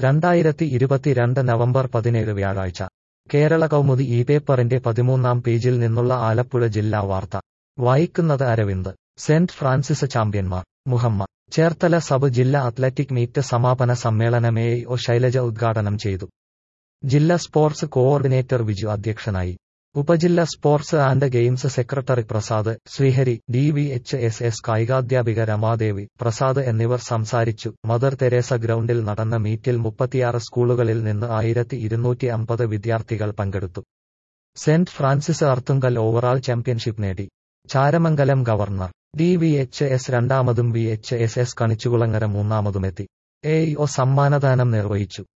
രണ്ടായിരത്തി ഇരുപത്തിരണ്ട് നവംബർ പതിനേഴ് വ്യാഴാഴ്ച കേരള കൗമുദി ഈ പേപ്പറിന്റെ പതിമൂന്നാം പേജിൽ നിന്നുള്ള ആലപ്പുഴ ജില്ലാ വാർത്ത വായിക്കുന്നത് അരവിന്ദ് സെന്റ് ഫ്രാൻസിസ് ചാമ്പ്യന്മാർ മുഹമ്മ ചേർത്തല സബ് ജില്ലാ അത്ലറ്റിക് മീറ്റ് സമാപന സമ്മേളനം എ ഒ ശൈലജ ഉദ്ഘാടനം ചെയ്തു ജില്ലാ സ്പോർട്സ് കോഓർഡിനേറ്റർ വിജു അധ്യക്ഷനായി ഉപജില്ലാ sports and games secretary Prasad Sreehari D V H S S കായികാധ്യാപിക രമാദേവി പ്രസാദ് എന്നിവർ സംസാരിച്ചു മദർ തെരേസ ഗ്രൗണ്ടിൽ നടന്ന മീറ്റിൽ മുപ്പത്തിയാറ് സ്കൂളുകളിൽ നിന്ന് ആയിരത്തി ഇരുന്നൂറ്റി അമ്പത് വിദ്യാർത്ഥികൾ പങ്കെടുത്തു saint Francis Arthunkal overall championship നേടി Charamangalam government D V H S രണ്ടാമതും V H S S Kanichukulangara മൂന്നാമതുമെത്തി എ ഒ സമ്മാനദാനം നിർവഹിച്ചു